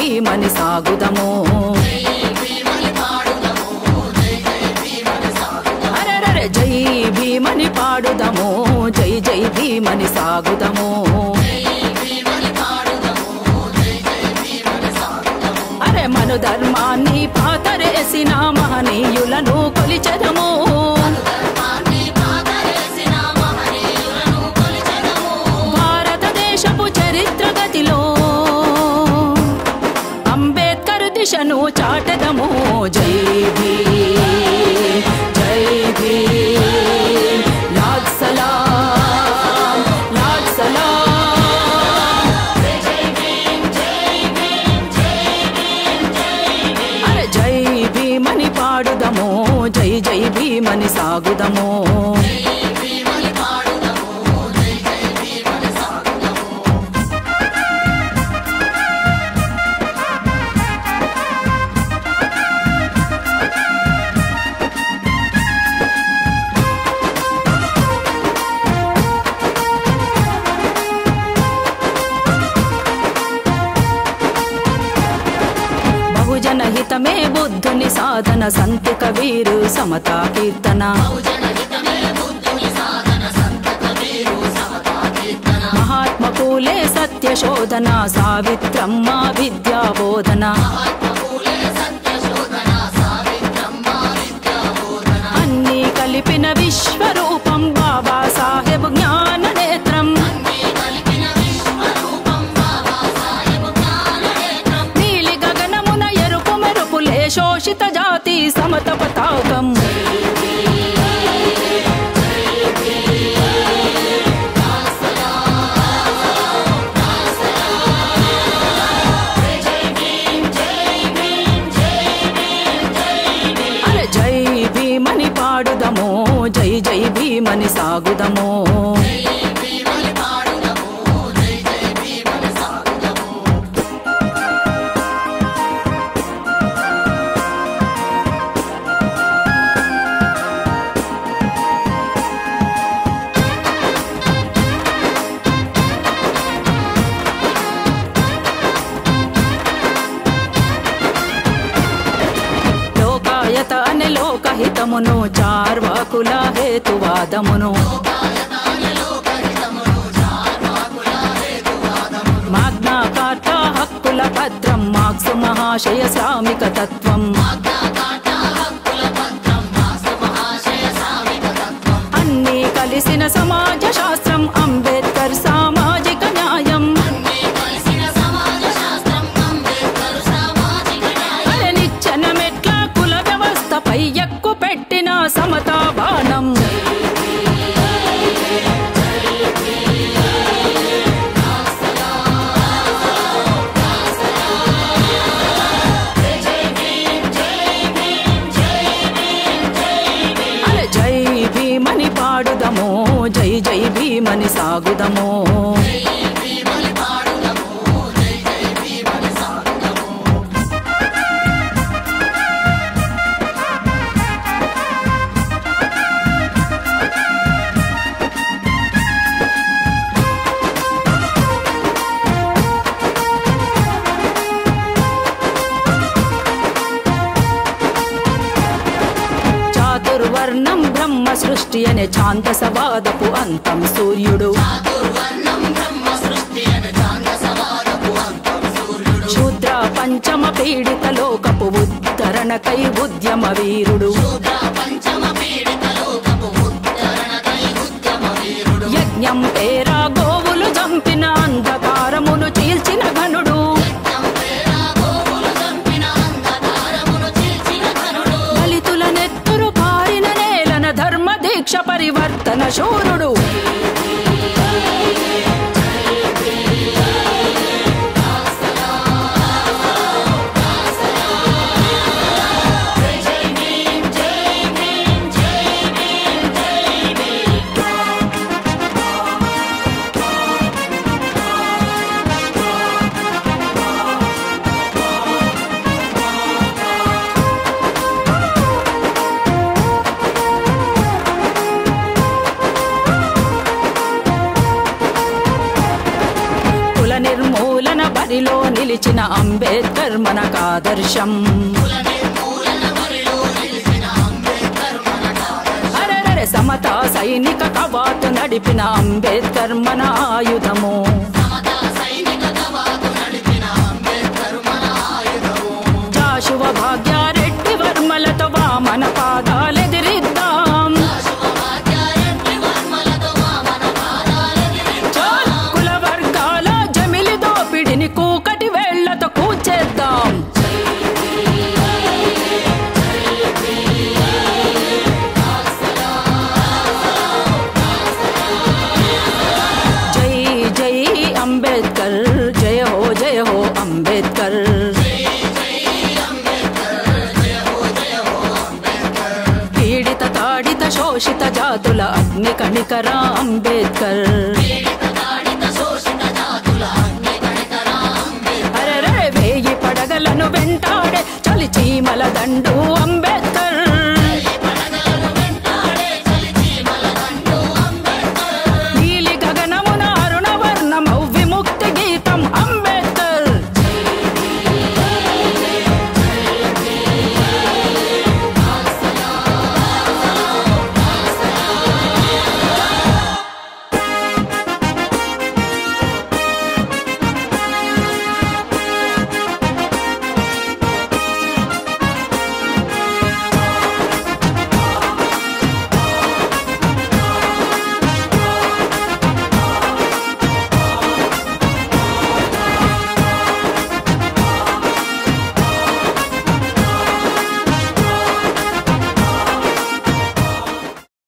భీమని సాగుదము అరెరరె జై భీమని పాడుదము జై జై భీమని సాగుదము అరే మను ధర్మాన్ని పాతరేసిన మహనీయులను కొలిచెదము భారతదేశపు చరిత్ర గతిలో అంబేద్కర్ దిశను చాటెదము జై భీమ్ జై భీమ్ లాల్ సలాం లాల్ సలాం అరే జై భీమని పాడుదము జై జై భీమని సాగుదము బహుజన హితమే బుద్ధుని సాధన సంత కవీరు సమతా కీర్తన మహాత్మ పూలే సత్య శోధన సావిత్రమ్మ విద్యా బోధన అన్నీ కలిపిన విశ్వరూపం బాబా సాహెబ్ జ్ఞాన నేత్రం నీలి గగనమున ఎరుపు మెరుపులే శోషిత జాతి సమత పతాకం అరే జై భీమని పాడుదము జై జై భీమని సాగుదము లోకాయత అనే లోకహితమును చార్వాకుల హేతువాదమును మాగ్నా కార్ట హక్కుల పత్రం మార్క్స్ మహాశయ శ్రామిక తత్వం అన్నీ కలిసిన సమాజ శాస్త్రం అంబేద్కర్ సామాజిక న్యాయం అరే నిచ్చెన మెట్ల కుల వ్యవస్థపై ఎక్కు పెట్టిన సమతా బాణం అరే జై భీమని పాడుదము జై జై భీమని సాగుదము చాతుర్వర్ణం బ్రహ్మ సృష్టి అనే ఛాందసవాదపు అంతం సూర్యుడు శూద్ర పంచమ పీడిత లోకపు ఉద్ధరణకై ఉద్యమ వీరుడు యజ్ఞం పేరా గోవులు చంపిన అంధకారమును చీల్చిన ఘనుడు దళితుల నెత్తురు కారిన నేలన ధర్మ దీక్ష పరివర్తన శూరుడు కుల నిర్మూలన బరిలో నిలిచి నిలిచిన అంబేద్కర్ మనకాదర్శం అరెరెరె సమతా సైనిక కవాతు నడిపిన అంబేద్కర్ మన ఆయుధము జాషువ భాగ్యారెడ్డి వర్మలతో వామన పాదాలెదిరిద్దాం చాల్ కుల వర్గాల జమిలి దోపిడిని కూకటి వేళ్లతో కూచేద్దాం జై జై అంబేద్కర్ జయ హో జయ హో అంబేద్కర్ పీడిత తాడిత శోషిత జాతుల అగ్ని కణికర అంబేద్కర్ అరెరే వేయి పడగలను వెంటాడే చలి చీమల దండు అంబేద్కర్